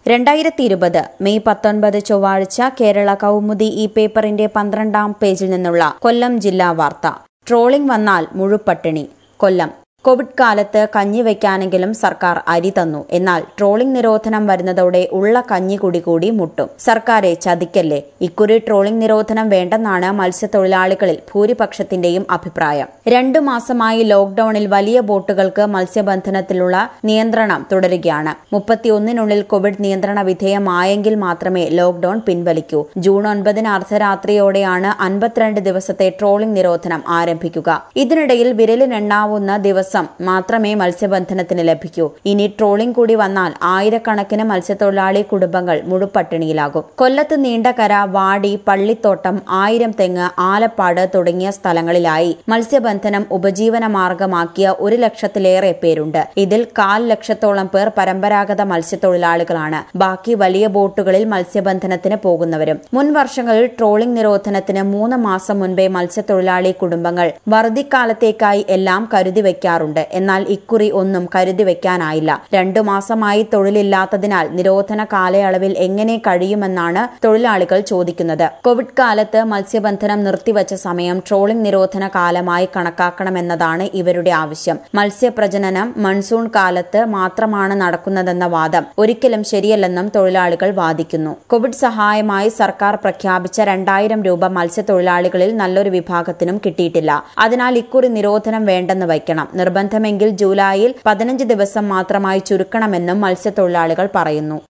രണ്ടായിരത്തി ഇരുപത് മെയ് പത്തൊൻപത് ചൊവ്വാഴ്ച കേരള കൗമുദി ഈ പേപ്പറിന്റെ പന്ത്രണ്ടാം പേജിൽ നിന്നുള്ള കൊല്ലം ജില്ലാ വാർത്ത ട്രോളിംഗ് വന്നാൽ മുഴുപട്ടിണി കൊല്ലം കോവിഡ് കാലത്ത് കഞ്ഞി വയ്ക്കാനെങ്കിലും സർക്കാർ അരി തന്നു എന്നാൽ ട്രോളിംഗ് നിരോധനം വരുന്നതോടെ ഉള്ള കഞ്ഞി കുടി കൂടി മുട്ടും സർക്കാരെ ചതിക്കല്ലേ ഇക്കുറി ട്രോളിംഗ് നിരോധനം വേണ്ടെന്നാണ് മത്സ്യത്തൊഴിലാളികളിൽ ഭൂരിപക്ഷത്തിന്റെയും അഭിപ്രായം രണ്ടു മാസമായി ലോക്ഡൌണിൽ വലിയ ബോട്ടുകൾക്ക് മത്സ്യബന്ധനത്തിലുള്ള നിയന്ത്രണം തുടരുകയാണ് മുപ്പത്തിയൊന്നിനുള്ളിൽ കോവിഡ് നിയന്ത്രണ വിധേയമായെങ്കിൽ മാത്രമേ ലോക്ഡൌൺ പിൻവലിക്കൂ ജൂൺ ഒൻപതിന് അർദ്ധരാത്രിയോടെയാണ് അൻപത്തിരണ്ട് ദിവസത്തെ ട്രോളിംഗ് നിരോധനം ആരംഭിക്കുക ഇതിനിടയിൽ വിരലിനെണ്ണാവുന്ന ദിവസം മാത്രമേ മത്സ്യബന്ധനത്തിന് ലഭിക്കൂ ഇനി ട്രോളിംഗ് കൂടി വന്നാൽ ആയിരക്കണക്കിന് മത്സ്യത്തൊഴിലാളി കുടുംബങ്ങൾ മുഴുപട്ടിണിയിലാകും കൊല്ലത്ത് നീണ്ടകര വാടി പള്ളിത്തോട്ടം ആയിരം തെങ്ങ് ആലപ്പാട് തുടങ്ങിയ സ്ഥലങ്ങളിലായി മത്സ്യബന്ധനം ഉപജീവന മാർഗമാക്കിയ ഒരു ലക്ഷത്തിലേറെ പേരുണ്ട് ഇതിൽ കാൽ ലക്ഷത്തോളം പേർ പരമ്പരാഗത മത്സ്യത്തൊഴിലാളികളാണ് ബാക്കി വലിയ ബോട്ടുകളിൽ മത്സ്യബന്ധനത്തിന് പോകുന്നവരും മുൻ വർഷങ്ങളിൽ ട്രോളിംഗ് നിരോധനത്തിന് മൂന്ന് മാസം മുൻപേ മത്സ്യത്തൊഴിലാളി കുടുംബങ്ങൾ വറുതിക്കാലത്തേക്കായി എല്ലാം കരുതി വെക്കാറുണ്ട് എന്നാൽ ഇക്കുറി ഒന്നും കരുതി വെക്കാനായില്ല രണ്ടു മാസമായി തൊഴിലില്ലാത്തതിനാൽ നിരോധന കാലയളവിൽ എങ്ങനെ കഴിയുമെന്നാണ് തൊഴിലാളികൾ ചോദിക്കുന്നത് കോവിഡ് കാലത്ത് മത്സ്യബന്ധനം നിർത്തിവച്ച സമയം ട്രോളിംഗ് നിരോധന കാലമായി കണക്കാക്കണമെന്നതാണ് ഇവരുടെ ആവശ്യം മത്സ്യപ്രജനനം മൺസൂൺ കാലത്ത് മാത്രമാണ് നടക്കുന്നതെന്ന വാദം ഒരിക്കലും ശരിയല്ലെന്നും തൊഴിലാളികൾ വാദിക്കുന്നു കോവിഡ് സഹായമായി സർക്കാർ പ്രഖ്യാപിച്ച രണ്ടായിരം രൂപ മത്സ്യത്തൊഴിലാളികളിൽ നല്ലൊരു വിഭാഗത്തിനും കിട്ടിയിട്ടില്ല അതിനാൽ ഇക്കുറി നിരോധനം വേണ്ടെന്ന് വയ്ക്കണം നിർബന്ധമെങ്കിൽ ജൂലൈയിൽ പതിനഞ്ച് ദിവസം മാത്രമായി ചുരുക്കണമെന്നും മത്സ്യത്തൊഴിലാളികൾ പറയുന്നു